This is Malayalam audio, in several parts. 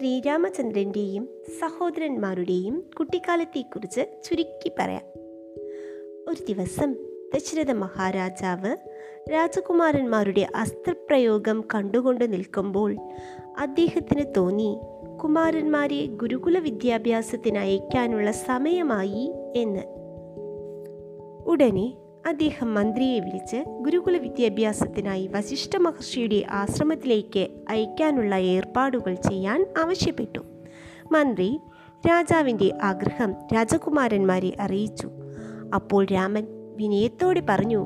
ശ്രീരാമചന്ദ്രൻ്റെയും സഹോദരന്മാരുടെയും കുട്ടിക്കാലത്തെക്കുറിച്ച് ചുരുക്കി പറയാം ഒരു ദിവസം ദശരഥ മഹാരാജാവ് രാജകുമാരന്മാരുടെ അസ്ത്രപ്രയോഗം കണ്ടുകൊണ്ട് നിൽക്കുമ്പോൾ അദ്ദേഹത്തിന് തോന്നി കുമാരന്മാരെ ഗുരുകുല വിദ്യാഭ്യാസത്തിന് അയക്കാനുള്ള സമയമായി എന്ന് ഉടനെ അദ്ദേഹം മന്ത്രിയെ വിളിച്ച് ഗുരുകുല വിദ്യാഭ്യാസത്തിനായി വശിഷ്ഠ മഹർഷിയുടെ ആശ്രമത്തിലേക്ക് അയക്കാനുള്ള ഏർപ്പാടുകൾ ചെയ്യാൻ ആവശ്യപ്പെട്ടു മന്ത്രി രാജാവിൻ്റെ ആഗ്രഹം രാജകുമാരന്മാരെ അറിയിച്ചു അപ്പോൾ രാമൻ വിനയത്തോടെ പറഞ്ഞു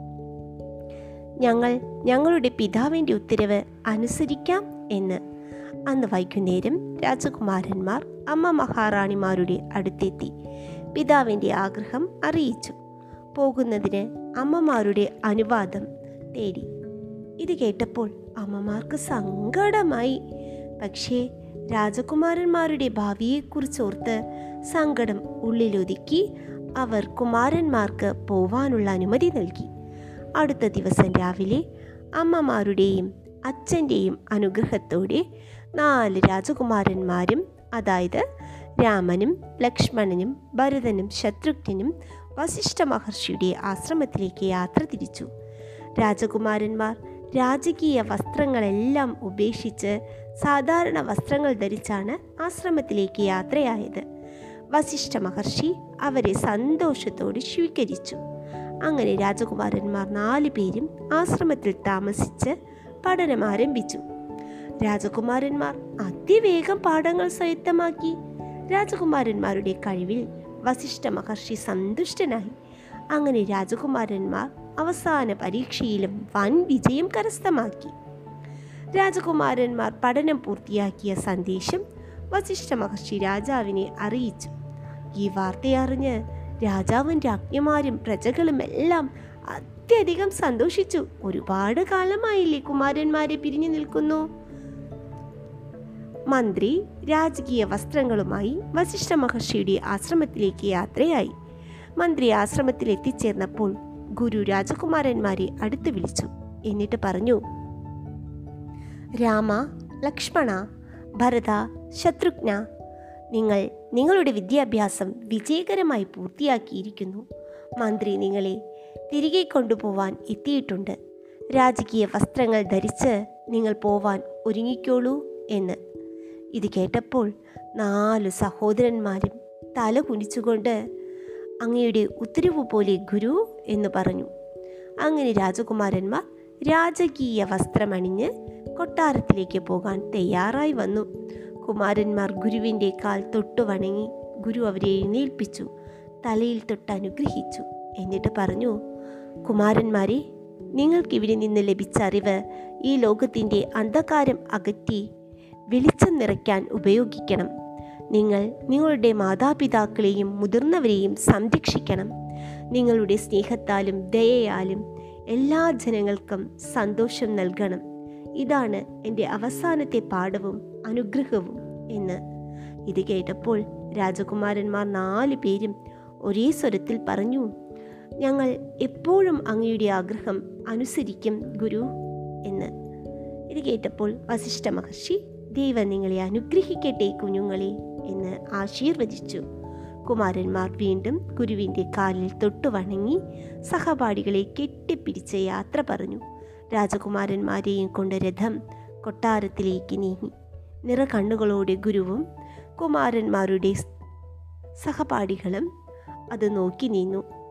ഞങ്ങൾ ഞങ്ങളുടെ പിതാവിൻ്റെ ഉത്തരവ് അനുസരിക്കാം എന്ന് അന്ന് വൈകുന്നേരം രാജകുമാരന്മാർ അമ്മ മഹാറാണിമാരുടെ അടുത്തെത്തി പിതാവിൻ്റെ ആഗ്രഹം അറിയിച്ചു പോകുന്നതിന് അമ്മമാരുടെ അനുവാദം തേടി ഇത് കേട്ടപ്പോൾ അമ്മമാർക്ക് സങ്കടമായി പക്ഷേ രാജകുമാരന്മാരുടെ ഭാവിയെക്കുറിച്ച് ഓർത്ത് സങ്കടം ഉള്ളിലൊതുക്കി അവർ കുമാരന്മാർക്ക് പോവാനുള്ള അനുമതി നൽകി അടുത്ത ദിവസം രാവിലെ അമ്മമാരുടെയും അച്ഛൻ്റെയും അനുഗ്രഹത്തോടെ നാല് രാജകുമാരന്മാരും അതായത് രാമനും ലക്ഷ്മണനും ഭരതനും ശത്രുഘ്നും വസിഷ്ഠ മഹർഷിയുടെ ആശ്രമത്തിലേക്ക് യാത്ര തിരിച്ചു രാജകുമാരന്മാർ രാജകീയ വസ്ത്രങ്ങളെല്ലാം ഉപേക്ഷിച്ച് സാധാരണ വസ്ത്രങ്ങൾ ധരിച്ചാണ് ആശ്രമത്തിലേക്ക് യാത്രയായത് വസിഷ്ഠ മഹർഷി അവരെ സന്തോഷത്തോടെ സ്വീകരിച്ചു അങ്ങനെ രാജകുമാരന്മാർ നാലു പേരും ആശ്രമത്തിൽ താമസിച്ച് പഠനം ആരംഭിച്ചു രാജകുമാരന്മാർ അതിവേഗം പാഠങ്ങൾ സ്വായത്തമാക്കി രാജകുമാരന്മാരുടെ കഴിവിൽ വസിഷ്ഠ മഹർഷി സന്തുഷ്ടനായി അങ്ങനെ രാജകുമാരന്മാർ അവസാന പരീക്ഷയിലും വൻ വിജയം കരസ്ഥമാക്കി രാജകുമാരന്മാർ പഠനം പൂർത്തിയാക്കിയ സന്ദേശം വസിഷ്ഠ മഹർഷി രാജാവിനെ അറിയിച്ചു ഈ വാർത്തയറിഞ്ഞ് രാജാവും രാജ്ഞിമാരും പ്രജകളും എല്ലാം അത്യധികം സന്തോഷിച്ചു ഒരുപാട് കാലമായില്ലേ കുമാരന്മാരെ പിരിഞ്ഞു നിൽക്കുന്നു മന്ത്രി രാജകീയ വസ്ത്രങ്ങളുമായി വസിഷ്ഠ മഹർഷിയുടെ ആശ്രമത്തിലേക്ക് യാത്രയായി മന്ത്രി ആശ്രമത്തിൽ എത്തിച്ചേർന്നപ്പോൾ ഗുരു രാജകുമാരന്മാരെ അടുത്ത് വിളിച്ചു എന്നിട്ട് പറഞ്ഞു രാമ ലക്ഷ്മണ ഭരത ശത്രുഘ്ന നിങ്ങൾ നിങ്ങളുടെ വിദ്യാഭ്യാസം വിജയകരമായി പൂർത്തിയാക്കിയിരിക്കുന്നു മന്ത്രി നിങ്ങളെ തിരികെ കൊണ്ടുപോവാൻ എത്തിയിട്ടുണ്ട് രാജകീയ വസ്ത്രങ്ങൾ ധരിച്ച് നിങ്ങൾ പോവാൻ ഒരുങ്ങിക്കോളൂ എന്ന് ഇത് കേട്ടപ്പോൾ നാലു സഹോദരന്മാരും തല കുനിച്ചുകൊണ്ട് അങ്ങയുടെ ഉത്തരവ് പോലെ ഗുരു എന്ന് പറഞ്ഞു അങ്ങനെ രാജകുമാരന്മാർ രാജകീയ വസ്ത്രമണിഞ്ഞ് കൊട്ടാരത്തിലേക്ക് പോകാൻ തയ്യാറായി വന്നു കുമാരന്മാർ ഗുരുവിൻ്റെ കാൽ തൊട്ടു വണങ്ങി ഗുരു അവരെ എഴുന്നേൽപ്പിച്ചു തലയിൽ തൊട്ട് അനുഗ്രഹിച്ചു എന്നിട്ട് പറഞ്ഞു കുമാരന്മാരെ നിങ്ങൾക്കിവിടെ നിന്ന് ലഭിച്ച അറിവ് ഈ ലോകത്തിൻ്റെ അന്ധകാരം അകറ്റി വെളിച്ചം നിറയ്ക്കാൻ ഉപയോഗിക്കണം നിങ്ങൾ നിങ്ങളുടെ മാതാപിതാക്കളെയും മുതിർന്നവരെയും സംരക്ഷിക്കണം നിങ്ങളുടെ സ്നേഹത്താലും ദയയാലും എല്ലാ ജനങ്ങൾക്കും സന്തോഷം നൽകണം ഇതാണ് എൻ്റെ അവസാനത്തെ പാഠവും അനുഗ്രഹവും എന്ന് ഇത് കേട്ടപ്പോൾ രാജകുമാരന്മാർ നാല് പേരും ഒരേ സ്വരത്തിൽ പറഞ്ഞു ഞങ്ങൾ എപ്പോഴും അങ്ങയുടെ ആഗ്രഹം അനുസരിക്കും ഗുരു എന്ന് ഇത് കേട്ടപ്പോൾ വസിഷ്ഠ മഹർഷി ദൈവം നിങ്ങളെ അനുഗ്രഹിക്കട്ടെ കുഞ്ഞുങ്ങളെ എന്ന് ആശീർവദിച്ചു കുമാരന്മാർ വീണ്ടും ഗുരുവിൻ്റെ കാലിൽ തൊട്ടു വണങ്ങി സഹപാഠികളെ കെട്ടിപ്പിടിച്ച് യാത്ര പറഞ്ഞു രാജകുമാരന്മാരെയും കൊണ്ട് രഥം കൊട്ടാരത്തിലേക്ക് നീങ്ങി നിറകണ്ണുകളോടെ ഗുരുവും കുമാരന്മാരുടെ സഹപാഠികളും അത് നോക്കി നിന്നു